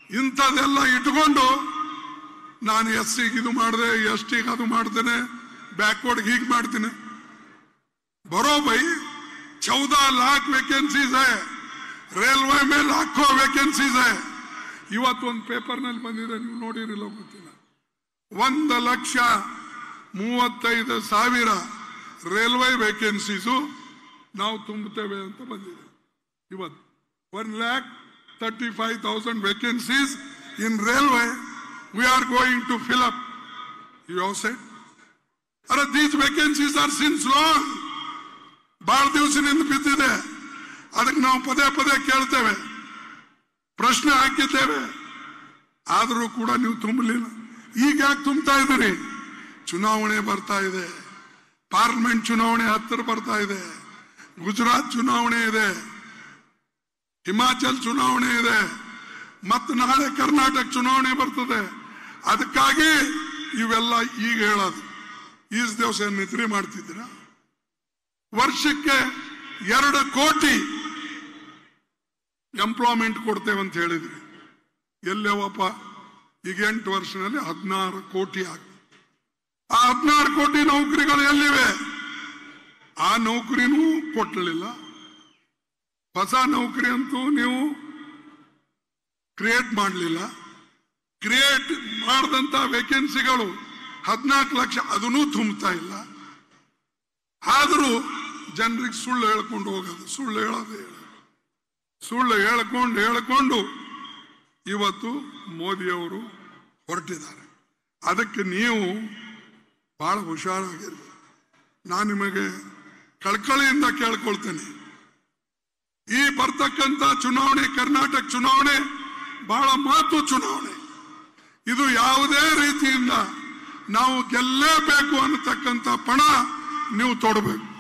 ಇಂಥದೆಲ್ಲ ಇಟ್ಕೊಂಡು ನಾನು ಎಸ್ ಸಿಗೆ ಇದು ಮಾಡಿದೆ ಎಸ್ ಟಿಗೆ ಅದು ಮಾಡ್ತೇನೆ ಬ್ಯಾಕ್ವರ್ಡ್ ಹೀಗೆ ಮಾಡ್ತೀನಿ बरो भाई चौदह लाख ವೇಕೆನ್ಸೀಸ್ है ರೈಲ್ವೆ ಮೇಲೆ लाखों ವೇಕೆನ್ಸೀಸ್ है ಇವತ್ತೊಂದು ಪೇಪರ್ನಲ್ಲಿ ಬಂದಿದೆ ನೀವು ನೋಡಿರಿಲ್ಲ ಗೊತ್ತಿಲ್ಲ ಒಂದು ಲಕ್ಷ ಮೂವತ್ತೈದು ಸಾವಿರ ರೈಲ್ವೆ ವೇಕೆನ್ಸೀಸು ನಾವು ತುಂಬುತ್ತೇವೆ ಅಂತ ಬಂದಿದೆ ಇವತ್ತು one lakh thirty five thousand vacancies in railway we are going to fill up you have set are these vacancies are since long ಬಹಳ ದಿವಸದಿಂದ ಬಿದ್ದಿದೆ ಅದಕ್ಕೆ ನಾವು ಪದೇ ಪದೇ ಕೇಳ್ತೇವೆ ಪ್ರಶ್ನೆ ಹಾಕಿದ್ದೇವೆ ಆದರೂ ಕೂಡ ನೀವು ತುಂಬಲಿಲ್ಲ ಈಗ ಯಾಕೆ ತುಂಬ್ತಾ ಇದ್ದೀರಿ ಚುನಾವಣೆ ಬರ್ತಾ ಇದೆ ಪಾರ್ಲಿಮೆಂಟ್ ಚುನಾವಣೆ ಹತ್ತಿರ ಬರ್ತಾ ಇದೆ ಗುಜರಾತ್ ಚುನಾವಣೆ ಇದೆ ಹಿಮಾಚಲ್ ಚುನಾವಣೆ ಇದೆ ಮತ್ತು ನಾಳೆ ಕರ್ನಾಟಕ ಚುನಾವಣೆ ಬರ್ತದೆ ಅದಕ್ಕಾಗಿ ಇವೆಲ್ಲ ಈಗ ಹೇಳೋದು ಈಸ್ ದಿವಸ ನಿದ್ರೆ ಮಾಡ್ತಿದ್ದೀರಾ ವರ್ಷಕ್ಕೆ ಎರಡು ಕೋಟಿ ಎಂಪ್ಲಾಯ್ಮೆಂಟ್ ಕೊಡ್ತೇವೆ ಅಂತ ಹೇಳಿದ್ರಿ ಎಲ್ಲವಪ್ಪ ಈಗ ಎಂಟು ವರ್ಷದಲ್ಲಿ ಹದಿನಾರು ಕೋಟಿ ಆಗ ಆ ಹದಿನಾರು ಕೋಟಿ ನೌಕರಿಗಳು ಎಲ್ಲಿವೆ ಆ ನೌಕರಿನೂ ಕೊಟ್ಟಲಿಲ್ಲ ಹೊಸ ನೌಕರಿ ಅಂತೂ ನೀವು ಕ್ರಿಯೇಟ್ ಮಾಡಲಿಲ್ಲ ಕ್ರಿಯೇಟ್ ಮಾಡಿದಂತ ವೇಕೆನ್ಸಿಗಳು ಹದಿನಾಲ್ಕು ಲಕ್ಷ ಅದನ್ನೂ ತುಂಬುತ್ತಾ ಇಲ್ಲ ಆದರೂ ಜನರಿಗೆ ಸುಳ್ಳು ಹೇಳ್ಕೊಂಡು ಹೋಗೋದು ಸುಳ್ಳು ಹೇಳೋದು ಹೇಳೋದು ಸುಳ್ಳು ಹೇಳ್ಕೊಂಡು ಹೇಳ್ಕೊಂಡು ಇವತ್ತು ಮೋದಿಯವರು ಹೊರಟಿದ್ದಾರೆ ಅದಕ್ಕೆ ನೀವು ಬಹಳ ಹುಷಾರಾಗಿರಿ ನಾನು ನಿಮಗೆ ಕಳ್ಕಳಿಯಿಂದ ಕೇಳ್ಕೊಳ್ತೇನೆ ಈ ಬರ್ತಕ್ಕಂಥ ಚುನಾವಣೆ ಕರ್ನಾಟಕ ಚುನಾವಣೆ ಬಹಳ ಮಹತ್ವ ಚುನಾವಣೆ ಇದು ಯಾವುದೇ ರೀತಿಯಿಂದ ನಾವು ಗೆಲ್ಲೇಬೇಕು ಅನ್ನತಕ್ಕಂಥ ಪಣ ನೀವು ತೊಡಬೇಕು